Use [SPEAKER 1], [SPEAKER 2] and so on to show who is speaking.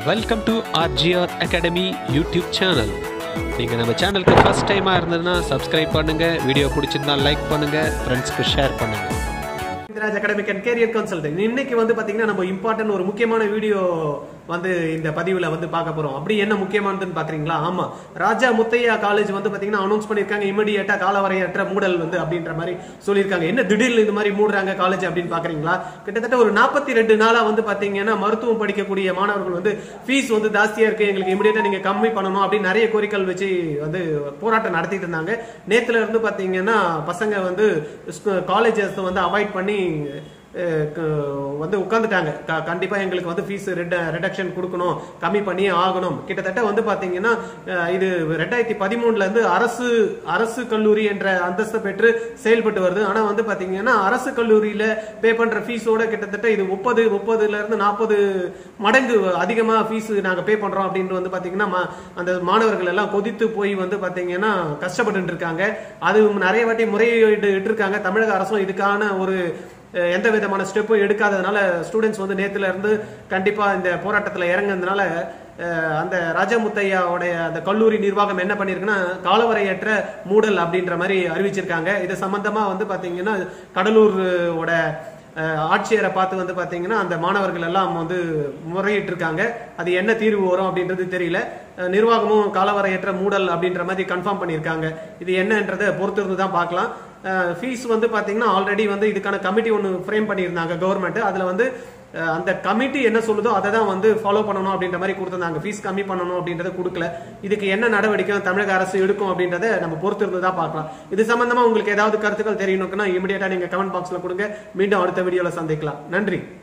[SPEAKER 1] welcome to RGR academy YouTube channel நீங்கள் நம்ம சேனலுக்கு ஃபர்ஸ்ட் டைமாக இருந்ததுன்னா சப்ஸ்கிரைப் பண்ணுங்கள் வீடியோ பிடிச்சிருந்தா லைக் பண்ணுங்கள் ஃப்ரெண்ட்ஸ்க்கு ஷேர் பண்ணுங்கள்
[SPEAKER 2] Raj academic and career consultant இன்னைக்கு வந்து பாத்தீங்கன்னா நம்ம இம்பார்ட்டன்ட் ஒரு முக்கியமான வீடியோ வந்து இந்த பதிவுல வந்து பார்க்க போறோம் அப்படி என்ன முக்கியமானதுன்னு பாக்குறீங்களா ஆமா ராஜா முத்தையா காலேஜ் வந்து பாத்தீங்கன்னா அனௌன்ஸ் பண்ணிருக்காங்க இமிடியேட்டா காலவரையற்ற மூடல் வந்து அப்படின்ற மாதிரி சொல்லியிருக்காங்க என்ன திடீர்னு இந்த மாதிரி மூடுறாங்க காலேஜ் அப்படின்னு பாக்குறீங்களா கிட்டத்தட்ட ஒரு நாற்பத்தி ரெண்டு நாளா வந்து பாத்தீங்கன்னா மருத்துவம் படிக்கக்கூடிய மாணவர்கள் வந்து ஃபீஸ் வந்து ஜாஸ்தியா இருக்கு எங்களுக்கு இமிடியேட்டா நீங்க கம்மி பண்ணணும் அப்படின்னு நிறைய கோரிக்கைகள் வச்சு வந்து போராட்டம் நடத்திட்டு இருந்தாங்க நேத்துல இருந்து பாத்தீங்கன்னா பசங்க வந்து காலேஜஸ் வந்து அவாய்ட் பண்ணி அஹ் க- வந்து உட்காந்துட்டாங்க க- கண்டிப்பா எங்களுக்கு வந்து ஃபீஸ் ரிடக்ஷன் கொடுக்கணும் கம்மி பண்ணியே ஆகணும் கிட்டத்தட்ட வந்து பாத்தீங்கன்னா அஹ் இது ரெண்டாயிரத்தி பதிமூணுல இருந்து அரசு அரசு கல்லூரி என்ற அந்தஸ்தை பெற்று செயல்பட்டு வருது ஆனா வந்து பாத்தீங்கன்னா அரசு கல்லூரியில பே பண்ற ஃபீஸோட கிட்டத்தட்ட இது முப்பது முப்பதுல இருந்து நாற்பது மடங்கு அதிகமா ஃபீஸ் நாங்க பே பண்றோம் அப்படின்னு வந்து பாத்தீங்கன்னா ம- அந்த மாணவர்கள் எல்லாம் கொதித்து போய் வந்து பாத்தீங்கன்னா கஷ்டப்பட்டு இருக்காங்க அது நிறைய வாட்டி முறையீடு இருக்காங்க தமிழக அரசும் இதுக்கான ஒரு அஹ், எந்த விதமான ஸ்டெப்பும் எடுக்காததுனால ஸ்டூடெண்ட்ஸ் வந்து நேத்துல இருந்து கண்டிப்பா இந்த போராட்டத்துல இறங்குனதுனால அஹ், அந்த ராஜமுத்தையாவுடைய அந்த கல்லூரி நிர்வாகம் என்ன பண்ணிருக்குன்னா காலவரையற்ற மூடல் அப்படின்ற மாதிரி அறிவிச்சிருக்காங்க இது சம்பந்தமா வந்து பாத்தீங்கன்னா கடலூரோட அஹ், ஆட்சியரை பார்த்து வந்து பாத்தீங்கன்னா அந்த மாணவர்கள் எல்லாம் வந்து முறையிட்டு இருக்காங்க அது என்ன தீர்வு வரும் அப்படின்றது தெரியல அஹ், நிர்வாகமும் காலவரையற்ற மூடல் அப்படின்ற மாதிரி கன்ஃபார்ம் பண்ணியிருக்காங்க இது என்னன்றதை பொறுத்திருந்து தான் பார்க்கலாம் ஃபீஸ் வந்து பாத்தீங்கன்னா ஆல்ரெடி வந்து இதுக்கான கமிட்டி ஒன்று ஃப்ரேம் பண்ணியிருந்தாங்க கவர்மெண்ட் அதுல வந்து அஹ், அந்த கமிட்டி என்ன சொல்லுதோ அதை தான் வந்து ஃபாலோ பண்ணணும் அப்படின்ற மாதிரி கொடுத்திருந்தாங்க ஃபீஸ் கம்மி பண்ணணும் அப்படின்றத கொடுக்கல இதுக்கு என்ன நடவடிக்கை தமிழக அரசு எடுக்கும் அப்படின்றத நம்ம பொறுத்திருந்து தான் பார்க்கலாம் இது சம்பந்தமா உங்களுக்கு ஏதாவது கருத்துக்கள் தெரியணும்னா இமிடியேட்டா நீங்க கமெண்ட் பாக்ஸ்ல கொடுங்க மீண்டும் அடுத்த வீடியோல சந்திக்கலாம் நன்றி